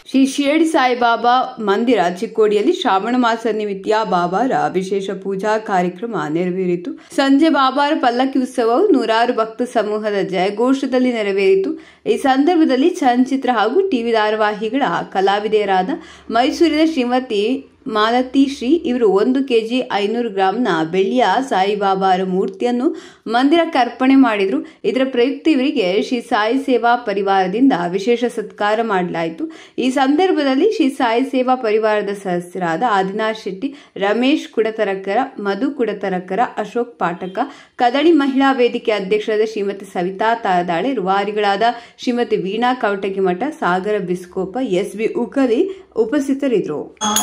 ಶ್ರೀ ಶಿರಡಿ ಸಾಯಿಬಾಬಾ ಮಂದಿರ ಚಿಕ್ಕೋಡಿಯಲ್ಲಿ ಶ್ರಾವಣ ಮಾಸ ನಿಮಿತ್ತ ಬಾಬಾರ ವಿಶೇಷ ಪೂಜಾ ಕಾರ್ಯಕ್ರಮ ನೆರವೇರಿತು ಸಂಜೆ ಬಾಬಾರ ಪಲ್ಲಕ್ಕಿ ಉತ್ಸವವು ನೂರಾರು ಭಕ್ತ ಸಮೂಹದ ಜಯಘೋಷದಲ್ಲಿ ನೆರವೇರಿತು ಈ ಸಂದರ್ಭದಲ್ಲಿ ಚಲನಚಿತ್ರ ಹಾಗೂ ಟಿವಿ ಧಾರಾವಾಹಿಗಳ ಕಲಾವಿದೆಯರಾದ ಮೈಸೂರಿನ ಶ್ರೀಮತಿ ಮಾಲತಿ ಶ್ರೀ ಇವರು ಒಂದು ಕೆಜಿ ಐನೂರು ಗ್ರಾಂನ ಬೆಳ್ಳಿಯ ಸಾಯಿಬಾಬಾರ ಮೂರ್ತಿಯನ್ನು ಮಂದಿರಕ್ಕೆ ಅರ್ಪಣೆ ಮಾಡಿದರು ಇದರ ಪ್ರಯುಕ್ತ ಇವರಿಗೆ ಶ್ರೀ ಸಾಯಿ ಸೇವಾ ಪರಿವಾರದಿಂದ ವಿಶೇಷ ಸತ್ಕಾರ ಮಾಡಲಾಯಿತು ಈ ಸಂದರ್ಭದಲ್ಲಿ ಶ್ರೀ ಸಾಯಿ ಸೇವಾ ಪರಿವಾರದ ಸದಸ್ಯರಾದ ಆದಿನಾಥ್ ಶೆಟ್ಟಿ ರಮೇಶ್ ಕುಡತರಕರ ಮಧು ಕುಡತರಕರ ಅಶೋಕ್ ಪಾಠಕ ಕದಳಿ ಮಹಿಳಾ ವೇದಿಕೆ ಅಧ್ಯಕ್ಷರಾದ ಶ್ರೀಮತಿ ಸವಿತಾ ತಾರದಾಳೆ ರೂವಾರಿಗಳಾದ ಶ್ರೀಮತಿ ವೀಣಾ ಕವಟಗಿಮಠ ಸಾಗರ ಬಿಸ್ಕೋಪ ಎಸ್ ಬಿ ಉಕಲಿ ಉಪಸ್ಥಿತರಿದ್ದರು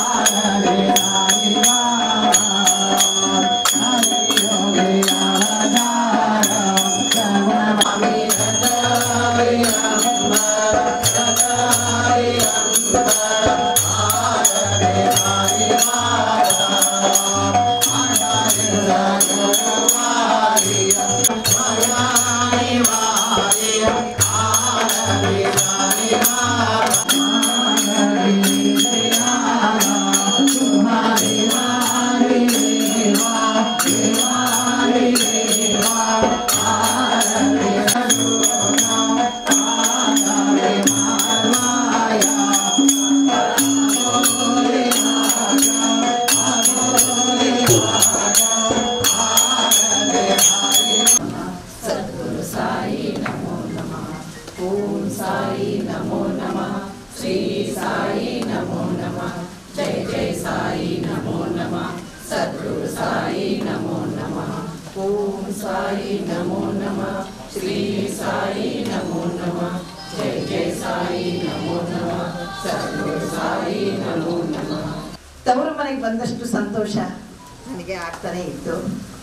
ತವರು ಮನೆಗೆ ಬಂದಷ್ಟು ಸಂತೋಷ ನನಗೆ ಆಗ್ತಾನೆ ಇತ್ತು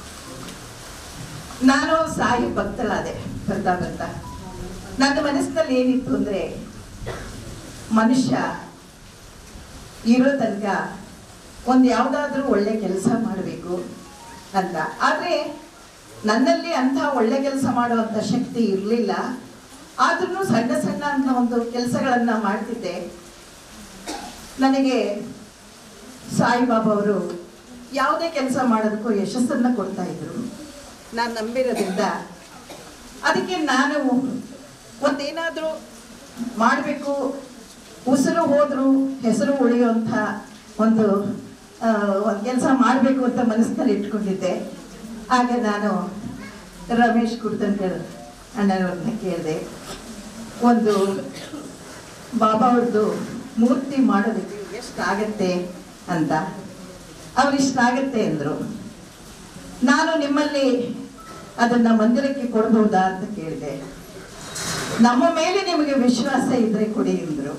ನಾನು ಸಾಯಿ ಭಕ್ತಳಾದೆ ಬರ್ತಾ ಬರ್ತಾ ನನ್ನ ಮನಸ್ಸಿನಲ್ಲಿ ಏನಿತ್ತು ಅಂದ್ರೆ ಮನುಷ್ಯ ಇರೋ ತನಕ ಒಂದು ಯಾವುದಾದ್ರೂ ಒಳ್ಳೆ ಕೆಲಸ ಮಾಡಬೇಕು ಅಂತ ಆದರೆ ನನ್ನಲ್ಲಿ ಅಂಥ ಒಳ್ಳೆ ಕೆಲಸ ಮಾಡುವಂಥ ಶಕ್ತಿ ಇರಲಿಲ್ಲ ಆದ್ರೂ ಸಣ್ಣ ಸಣ್ಣ ಅಂತ ಒಂದು ಕೆಲಸಗಳನ್ನು ಮಾಡ್ತಿದ್ದೆ ನನಗೆ ಸಾಯಿಬಾಬಾ ಅವರು ಯಾವುದೇ ಕೆಲಸ ಮಾಡೋದಕ್ಕೂ ಯಶಸ್ಸನ್ನು ಕೊಡ್ತಾ ಇದ್ರು ನಾನು ನಂಬಿರೋದ್ರಿಂದ ಅದಕ್ಕೆ ನಾನು ಒಂದೇನಾದರೂ ಮಾಡಬೇಕು ಉಸಿರು ಹೋದ್ರು ಹೆಸರು ಉಳಿಯುವಂಥ ಒಂದು ಆ, ಒಂದು ಕೆಲಸ ಮಾಡಬೇಕು ಅಂತ ಮನಸ್ಸಿನಲ್ಲಿ ಇಟ್ಕೊಂಡಿದ್ದೆ ಆಗ ನಾನು ರಮೇಶ್ ಕುಡ್ತಂಕರ್ ಅಣ್ಣನವ್ರನ್ನ ಕೇಳಿದೆ ಒಂದು ಬಾಬಾ ಅವ್ರದ್ದು ಮೂರ್ತಿ ಮಾಡೋದಕ್ಕೆ ಎಷ್ಟಾಗತ್ತೆ ಅಂತ ಅವ್ರು ಇಷ್ಟಾಗತ್ತೆ ಅಂದರು ನಾನು ನಿಮ್ಮಲ್ಲಿ ಅದನ್ನ ಮಂದಿರಕ್ಕೆ ಕೊಡ್ಬೋದಾ ಅಂತ ಕೇಳಿದೆ ನಮ್ಮ ಮೇಲೆ ನಿಮಗೆ ವಿಶ್ವಾಸ ಇದ್ರೆ ಕೊಡಿ ಅಂದ್ರು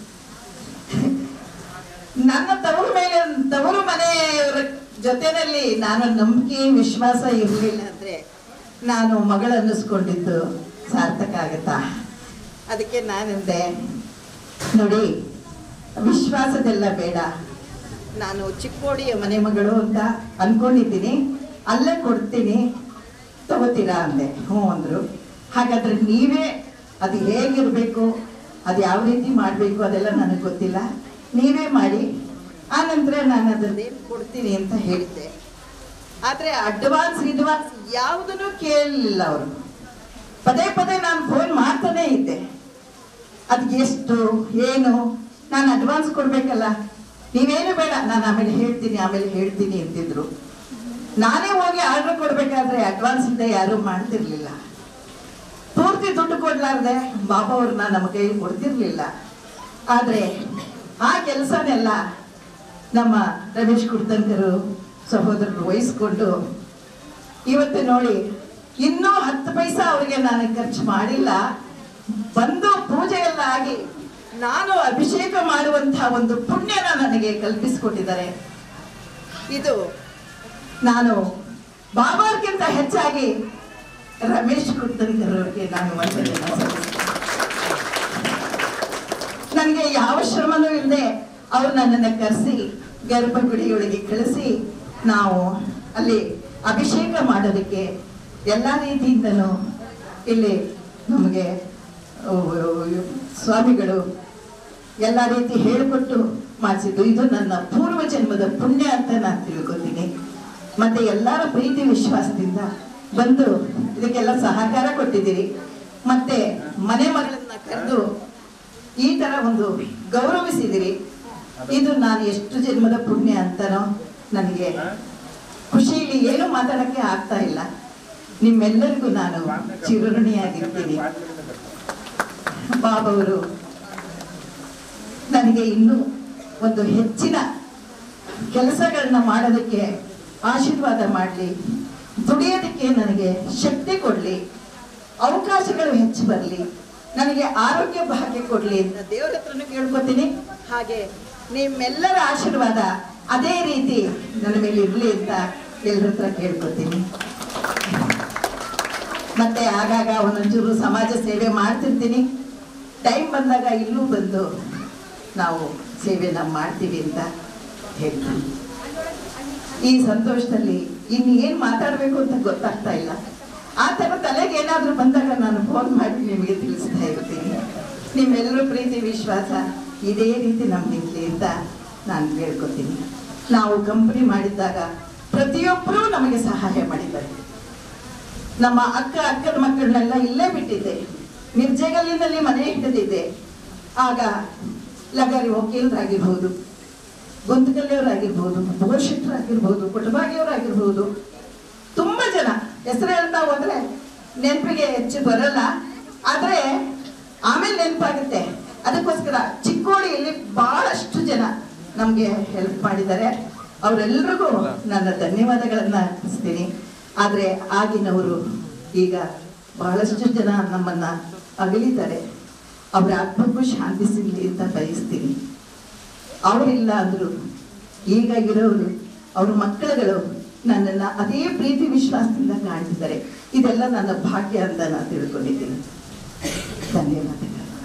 ನನ್ನ ತವರು ಮೇಲೆ ತವರು ಮನೆಯವರ ಜೊತೆನಲ್ಲಿ ನಾನು ನಂಬಿಕೆ ವಿಶ್ವಾಸ ಇರಲಿಲ್ಲ ಅಂದ್ರೆ ನಾನು ಮಗಳು ಅನ್ನಿಸ್ಕೊಂಡಿದ್ದು ಸಾರ್ಥಕ ಆಗತ್ತಾ ಅದಕ್ಕೆ ನಾನಂದೆ ನೋಡಿ ವಿಶ್ವಾಸದೆಲ್ಲ ಬೇಡ ನಾನು ಚಿಕ್ಕೋಡಿಯ ಮನೆ ಮಗಳು ಅಂತ ಅನ್ಕೊಂಡಿದ್ದೀನಿ ಅಲ್ಲೇ ಕೊಡ್ತೀನಿ ತಗೋತೀರಾ ಅಂದೆ ಹ್ಞೂ ಅಂದರು ಹಾಗಾದ್ರೆ ನೀವೇ ಅದು ಹೇಗಿರಬೇಕು ಅದು ಯಾವ ರೀತಿ ಮಾಡಬೇಕು ಅದೆಲ್ಲ ನನಗೆ ಗೊತ್ತಿಲ್ಲ ನೀವೇ ಮಾಡಿ ಆ ನಂತರ ನಾನು ಅದನ್ನೇನು ಕೊಡ್ತೀನಿ ಅಂತ ಹೇಳಿದ್ದೆ ಆದರೆ ಅಡ್ವಾನ್ಸ್ ಗಿಡ್ವಾನ್ಸ್ ಯಾವುದನ್ನು ಕೇಳಲಿಲ್ಲ ಅವರು ಪದೇ ಪದೇ ನಾನು ಫೋನ್ ಮಾಡ್ತಾನೆ ಇದ್ದೆ ಅದಕ್ಕೆ ಎಷ್ಟು ಏನು ನಾನು ಅಡ್ವಾನ್ಸ್ ಕೊಡಬೇಕಲ್ಲ ನೀವೇನು ಬೇಡ ನಾನು ಆಮೇಲೆ ಹೇಳ್ತೀನಿ ಆಮೇಲೆ ಹೇಳ್ತೀನಿ ಅಂತಿದ್ರು ನಾನೇ ಹೋಗಿ ಆರ್ಡರ್ ಕೊಡಬೇಕಾದ್ರೆ ಅಡ್ವಾನ್ಸ್ ಇದ್ದೆ ಯಾರೂ ಮಾಡ್ತಿರ್ಲಿಲ್ಲ ಪೂರ್ತಿ ದುಡ್ಡು ಕೊಡ್ಲಾರ್ದೆ ಬಾಬಾ ಅವ್ರನ್ನ ನಮ್ಮ ಕೈಲಿ ಕೊಡ್ತಿರ್ಲಿಲ್ಲ ಆದರೆ ಆ ಕೆಲಸನೆಲ್ಲ ನಮ್ಮ ರಮೇಶ್ ಕುಡ್ತಂಕರು ಸಹೋದರರು ವಹಿಸ್ಕೊಂಡು ಇವತ್ತು ನೋಡಿ ಇನ್ನೂ ಹತ್ತು ಪೈಸಾ ಅವರಿಗೆ ನಾನು ಖರ್ಚು ಮಾಡಿಲ್ಲ ಬಂದು ಪೂಜೆ ಎಲ್ಲ ಆಗಿ ನಾನು ಅಭಿಷೇಕ ಮಾಡುವಂತಹ ಒಂದು ಪುಣ್ಯನ ನನಗೆ ಕಲ್ಪಿಸಿಕೊಟ್ಟಿದ್ದಾರೆ ಇದು ನಾನು ಬಾಬಾರ್ಗಿಂತ ಹೆಚ್ಚಾಗಿ ರಮೇಶ್ ಕುಡ್ತಂಕರ್ ಅವರಿಗೆ ನಾನು ವಂದನೆಯನ್ನು ಸಲ್ಲಿಸ್ತೇನೆ ನನಗೆ ಯಾವ ಶ್ರಮನೂ ಇಲ್ಲದೆ ಅವ್ರು ನನ್ನನ್ನು ಕರೆಸಿ ಗರ್ಭಗುಡಿಯೊಳಗೆ ಕಳಿಸಿ ನಾವು ಅಲ್ಲಿ ಅಭಿಷೇಕ ಮಾಡೋದಕ್ಕೆ ಎಲ್ಲ ರೀತಿಯಿಂದನೂ ಇಲ್ಲಿ ನಮಗೆ ಸ್ವಾಮಿಗಳು ಎಲ್ಲ ರೀತಿ ಹೇಳಿಕೊಟ್ಟು ಮಾಡಿಸಿದ್ದು ಇದು ನನ್ನ ಪೂರ್ವ ಜನ್ಮದ ಪುಣ್ಯ ಅಂತ ನಾನು ತಿಳ್ಕೊತೀನಿ ಮತ್ತೆ ಎಲ್ಲರ ಪ್ರೀತಿ ವಿಶ್ವಾಸದಿಂದ ಬಂದು ಇದಕ್ಕೆಲ್ಲ ಸಹಕಾರ ಕೊಟ್ಟಿದ್ದೀರಿ ಮತ್ತೆ ಮನೆ ಮಗಳನ್ನ ಕರೆದು ಈ ತರ ಒಂದು ಗೌರವಿಸಿದಿರಿ ಇದು ನಾನು ಎಷ್ಟು ಜನ್ಮದ ಪುಣ್ಯ ಅಂತನೋ ನನಗೆ ಖುಷಿಯಲ್ಲಿ ಏನು ಮಾತಾಡಕ್ಕೆ ಆಗ್ತಾ ಇಲ್ಲ ನಿಮ್ಮೆಲ್ಲರಿಗೂ ನಾನು ಚಿರಋಣಿಯಾಗಿರ್ತೀನಿ ಬಾಬವರು ನನಗೆ ಇನ್ನೂ ಒಂದು ಹೆಚ್ಚಿನ ಕೆಲಸಗಳನ್ನ ಮಾಡೋದಕ್ಕೆ ಆಶೀರ್ವಾದ ಮಾಡಲಿ ದುಡಿಯೋದಕ್ಕೆ ನನಗೆ ಶಕ್ತಿ ಕೊಡಲಿ ಅವಕಾಶಗಳು ಹೆಚ್ಚು ಬರಲಿ ನನಗೆ ಆರೋಗ್ಯ ಭಾಗ್ಯ ಕೊಡಲಿ ಅಂತ ದೇವರ ಹತ್ರನೂ ಕೇಳ್ಕೊತೀನಿ ಹಾಗೆ ನಿಮ್ಮೆಲ್ಲರ ಆಶೀರ್ವಾದ ಅದೇ ರೀತಿ ನನ್ನ ಮೇಲೆ ಇರಲಿ ಅಂತ ಎಲ್ಲರ ಹತ್ರ ಕೇಳ್ಕೊತೀನಿ ಮತ್ತೆ ಆಗಾಗ ಒಂದೊಂಚೂರು ಸಮಾಜ ಸೇವೆ ಮಾಡ್ತಿರ್ತೀನಿ ಟೈಮ್ ಬಂದಾಗ ಇಲ್ಲೂ ಬಂದು ನಾವು ಸೇವೆನ ಮಾಡ್ತೀವಿ ಅಂತ ಹೇಳ್ತೀನಿ ಈ ಸಂತೋಷದಲ್ಲಿ ಇನ್ನು ಏನು ಮಾತಾಡಬೇಕು ಅಂತ ಗೊತ್ತಾಗ್ತಾ ಇಲ್ಲ ಆ ಥರ ತಲೆಗೆ ಏನಾದರೂ ಬಂದಾಗ ನಾನು ಫೋನ್ ಮಾಡಿ ನಿಮಗೆ ತಿಳಿಸ್ತಾ ಇರ್ತೀನಿ ನಿಮ್ಮೆಲ್ಲರೂ ಪ್ರೀತಿ ವಿಶ್ವಾಸ ಇದೇ ರೀತಿ ನಮ್ಗಿರ್ಲಿ ಅಂತ ನಾನು ಕೇಳ್ಕೊತೀನಿ ನಾವು ಕಂಪನಿ ಮಾಡಿದ್ದಾಗ ಪ್ರತಿಯೊಬ್ಬರೂ ನಮಗೆ ಸಹಾಯ ಮಾಡಿದ್ದಾರೆ ನಮ್ಮ ಅಕ್ಕ ಅಕ್ಕನ ಮಕ್ಕಳನ್ನೆಲ್ಲ ಇಲ್ಲೇ ಬಿಟ್ಟಿದ್ದೆ ನಿರ್ಜಗಲಿನಲ್ಲಿ ಮನೆ ಹಿಡಿದಿದ್ದೆ ಆಗ ಲಗಾರಿ ವಕೀಲರಾಗಿರ್ಬೋದು ಗೊಂದಕಲ್ಲಿಯವರಾಗಿರ್ಬೋದು ಭೋಷಕರಾಗಿರ್ಬೋದು ಕುಟುಂಬಾಗಿಯವರಾಗಿರ್ಬೋದು ತುಂಬಾ ಜನ ಹೆಸರು ಹೇಳ್ತಾ ಹೋದ್ರೆ ನೆನಪಿಗೆ ಹೆಚ್ಚು ಬರಲ್ಲ ಆದ್ರೆ ಆಮೇಲೆ ನೆನಪಾಗುತ್ತೆ ಅದಕ್ಕೋಸ್ಕರ ಚಿಕ್ಕೋಡಿಯಲ್ಲಿ ಬಹಳಷ್ಟು ಜನ ನಮಗೆ ಹೆಲ್ಪ್ ಮಾಡಿದ್ದಾರೆ ಅವರೆಲ್ಲರಿಗೂ ನನ್ನ ಧನ್ಯವಾದಗಳನ್ನ ಅರ್ಪಿಸ್ತೀನಿ ಆದ್ರೆ ಆಗಿನವರು ಈಗ ಬಹಳಷ್ಟು ಜನ ನಮ್ಮನ್ನ ಅಗಲಿದ್ದಾರೆ ಅವರ ಆತ್ಮಕ್ಕೂ ಶಾಂತಿ ಸಿಗಲಿ ಅಂತ ಬಯಸ್ತೀನಿ ಅವರಿಲ್ಲ ಅಂದ್ರು ಈಗ ಇರೋರು ಅವ್ರ ಮಕ್ಕಳುಗಳು ನನ್ನನ್ನ ಅದೇ ಪ್ರೀತಿ ವಿಶ್ವಾಸದಿಂದ ಕಾಣ್ತಿದ್ದಾರೆ ಇದೆಲ್ಲ ನನ್ನ ಭಾಗ್ಯ ಅಂತ ನಾನು ತಿಳ್ಕೊಂಡಿದ್ದೀನಿ ಧನ್ಯವಾದಗಳು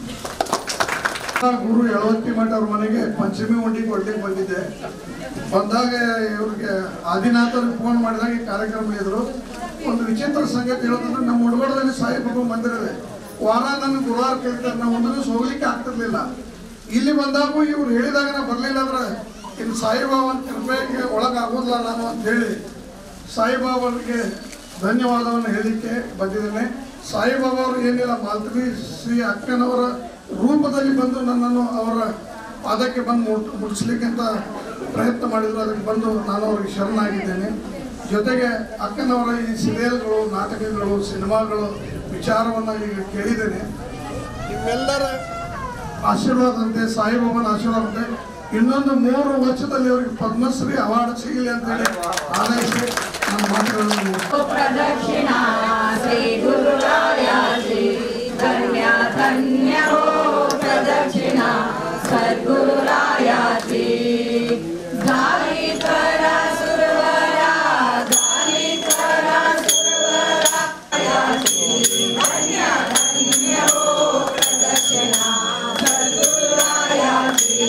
ಗುರು ಯಳವತ್ತಿ ಮಠ ಅವ್ರ ಮನೆಗೆ ಪಂಚಮಿ ಉಂಡಿ ಕೊಡ್ಲಿಕ್ಕೆ ಬಂದಿದ್ದೆ ಬಂದಾಗ ಇವ್ರಿಗೆ ಆದಿನಾಥವ್ರಿಗೆ ಫೋನ್ ಮಾಡಿದಾಗ ಈ ಕಾರ್ಯಕ್ರಮ ಇದ್ರು ಒಂದು ವಿಚಿತ್ರ ಸಂಗತಿ ಹೇಳೋದಂದ್ರೆ ನಮ್ಮ ಹುಡುಗರದಲ್ಲಿ ಸಾಯಿಬಾಬಾ ಮಂದಿರ ಇದೆ ವಾರ ನನ್ನ ಗುರುವಾರ ಕೇಳ್ತಾರೆ ನಾವು ಒಂದು ದಿವಸ ಹೋಗ್ಲಿಕ್ಕೆ ಆಗ್ತಿರ್ಲಿಲ್ಲ ಇಲ್ಲಿ ಬಂದಾಗೂ ಇವ್ರು ಹೇಳಿದಾಗ ನಾ ಬರಲಿಲ್ಲ ಅಂದ್ರೆ ಇನ್ನು ಸಾಯಿಬಾಬಾನ ಕೃಪೆಗೆ ಒಳಗಾಗೋದಿಲ್ಲ ನಾನು ಅಂತ ಹೇಳಿ ಸಾಯಿಬಾಬಾರಿಗೆ ಧನ್ಯವಾದವನ್ನು ಹೇಳಲಿಕ್ಕೆ ಬಂದಿದ್ದೇನೆ ಸಾಯಿಬಾಬಾ ಅವರು ಏನಿಲ್ಲ ಮಾಲ್ತವಿ ಶ್ರೀ ಅಕ್ಕನವರ ರೂಪದಲ್ಲಿ ಬಂದು ನನ್ನನ್ನು ಅವರ ಪಾದಕ್ಕೆ ಬಂದು ಮುಟ್ ಮುಟ್ಟಿಸ್ಲಿಕ್ಕೆ ಅಂತ ಪ್ರಯತ್ನ ಮಾಡಿದ್ರು ಅದಕ್ಕೆ ಬಂದು ನಾನು ಅವರಿಗೆ ಶರಣಾಗಿದ್ದೇನೆ ಜೊತೆಗೆ ಅಕ್ಕನವರ ಈ ಸೀರಿಯಲ್ಗಳು ನಾಟಕಗಳು ಸಿನಿಮಾಗಳು ವಿಚಾರವನ್ನು ಈಗ ಕೇಳಿದ್ದೇನೆ ನಿಮ್ಮೆಲ್ಲರ ಆಶೀರ್ವಾದಂತೆ ಸಾಯಿಬಾಬನ ಆಶೀರ್ವಾದಂತೆ ಇನ್ನೊಂದು ಮೂರು ವರ್ಷದಲ್ಲಿ ಅವರಿಗೆ ಪದ್ಮಶ್ರೀ ಅವಾರ್ಡ್ ಸಿಗಲಿ ಅಂತ ಹೇಳಿ ಆನಯಿಸಿ ನನ್ನ ಮಾತುಗಳನ್ನು ಮುಗಿಸ್ತೇನೆ. प्रदक्षिणा श्रीगुरुरायासि धन्या धन्य हो प्रदक्षिणा सद्गुरुरायासि धारी करा सुरवरा धारी करा सुरवरायासि धन्या धन्य हो प्रदक्षिणा सद्गुरुरायासि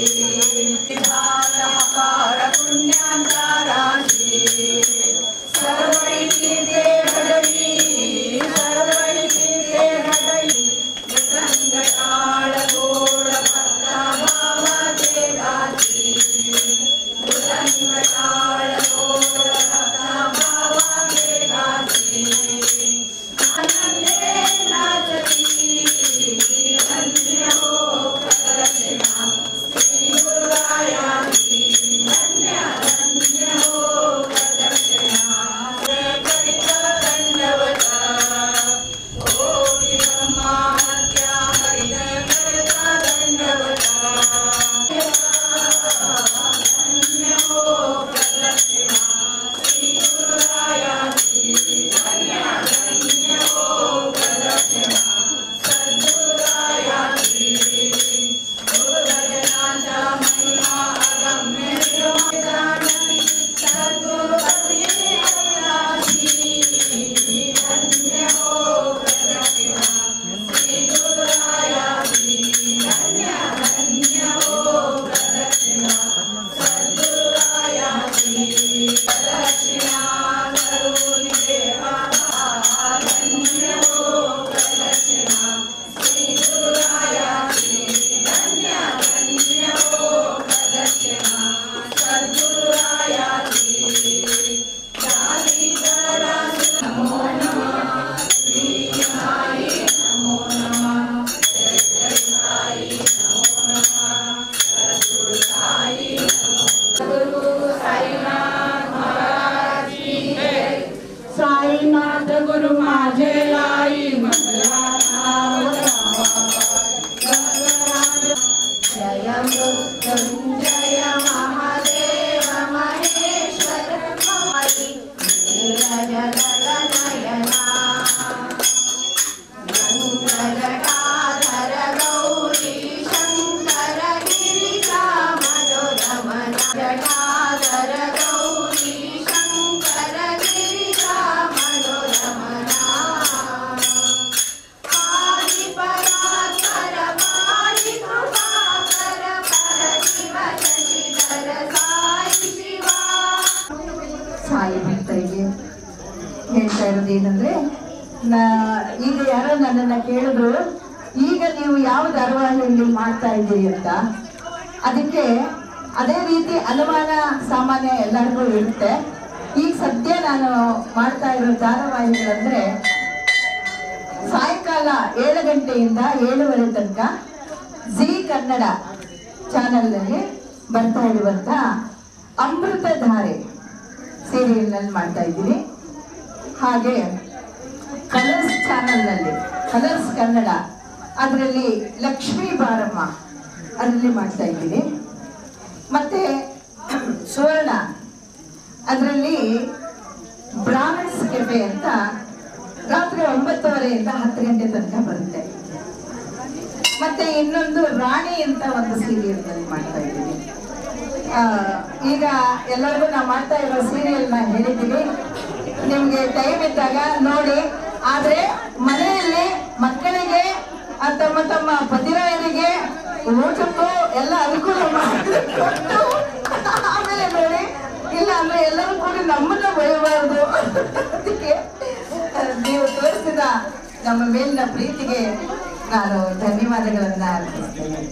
धारकार पुण्यांतराशि सर्वैकीर्ते घडवी सर्वैकीर्ते घडवी विसङ्गताळ गोड भक्ता भावते ಮೃತ್ಯುಂಜಯ ಮಹಾದೇವ ಮಹೇಶ್ವರ ಮಹಿ ನೀರಜಗಗನಯನ ಮಂಗಳಟಾಧರ ಗೌರಿ ಶಂಕರ ಗಿರಿಜಾ ಮನೋರಮನ ಜಟಾಧರ ಗೌರಿ ಶಂಕರ ಗಿರಿಜಾ ಮನೋರಮನ ಆದಿ ಪರಾತ್ಪರ ಪಾರಿ ಕೃಪಾಕರ ಪರ ಶಿವ ಶಶಿಧರ ಸಾಯಿ ಶಿವ ಸಾಯಿ ಭಕ್ತರಿಗೆ ಹೇಳ್ತಾ ಇರೋದು ಏನಂದ್ರೆ ನಾ ಈಗ ಯಾರೋ ನನ್ನನ್ನ ಕೇಳಿದ್ರು ಈಗ ನೀವು ಯಾವ ಧಾರಾವಾಹಿಯಲ್ಲಿ ಮಾಡ್ತಾ ಇದ್ದೀರಿ ಅಂತ ಅದಕ್ಕೆ ಅದೇ ರೀತಿ ಅನುಮಾನ ಸಾಮಾನ್ಯ ಎಲ್ಲರಿಗೂ ಇರುತ್ತೆ ಈಗ ಸದ್ಯ ನಾನು ಮಾಡ್ತಾ ಇರೋ ಧಾರಾವಾಹಿಗಳಂದ್ರೆ ಸಾಯಂಕಾಲ ಏಳು ಗಂಟೆಯಿಂದ ಏಳುವರೆ ತನಕ ಜಿ ಕನ್ನಡ ಚಾನೆಲ್ನಲ್ಲಿ ಬರ್ತಾ ಇರುವಂತ ಅಮೃತಧಾರೆ ಸೀರಿಯಲ್ನಲ್ಲಿ ಮಾಡ್ತಾ ಇದ್ದೀನಿ ಹಾಗೆ ಕಲರ್ಸ್ ಚಾನೆಲ್ನಲ್ಲಿ ಕಲರ್ಸ್ ಕನ್ನಡ ಅದರಲ್ಲಿ ಲಕ್ಷ್ಮೀ ಬಾರಮ್ಮ ಅದರಲ್ಲಿ ಮಾಡ್ತಾ ಇದ್ದೀನಿ ಮತ್ತೆ ಸುವರ್ಣ ಅದರಲ್ಲಿ ಬ್ರಾಹ್ಮಣ್ಸ್ ಕೆಫೆ ಅಂತ ರಾತ್ರಿ ಒಂಬತ್ತುವರೆಯಿಂದ ಹತ್ತು ಗಂಟೆ ತನಕ ಬರುತ್ತೆ ಮತ್ತೆ ಇನ್ನೊಂದು ರಾಣಿ ಅಂತ ಒಂದು ಸೀರಿಯಲ್ ಮಾಡ್ತಾ ಇದ್ದೀನಿ ಆ, ಈಗ ಎಲ್ಲರಿಗೂ ನಾವು ಮಾಡ್ತಾ ಇರೋ ಸೀರಿಯಲ್ ನ ಹೇಳಿದ್ದೀವಿ ನಿಮ್ಗೆ ಟೈಮ್ ಇದ್ದಾಗ ನೋಡಿ ಆದ್ರೆ ಮನೆಯಲ್ಲಿ ಮಕ್ಕಳಿಗೆ ಆ, ತಮ್ಮ ತಮ್ಮ ಪತಿರಾಯರಿಗೆ ಊಟಕ್ಕೂ ಎಲ್ಲ ಅನುಕೂಲ ಮಾಡಿಕೊಟ್ಟು ಆಮೇಲೆ ನೋಡಿ ಇಲ್ಲ ಅಂದ್ರೆ ಎಲ್ಲರೂ ಕೂಡಿ ನಮ್ಮನ್ನ ಬಯಬಾರದು ಅದಕ್ಕೆ ಆ, ನೀವು ತೋರಿಸಿದ ನಮ್ಮ ಮೇಲಿನ ಪ್ರೀತಿಗೆ ನಾನು ಧನ್ಯವಾದಗಳನ್ನ ಅರ್ಪಿಸ್ತೇನೆ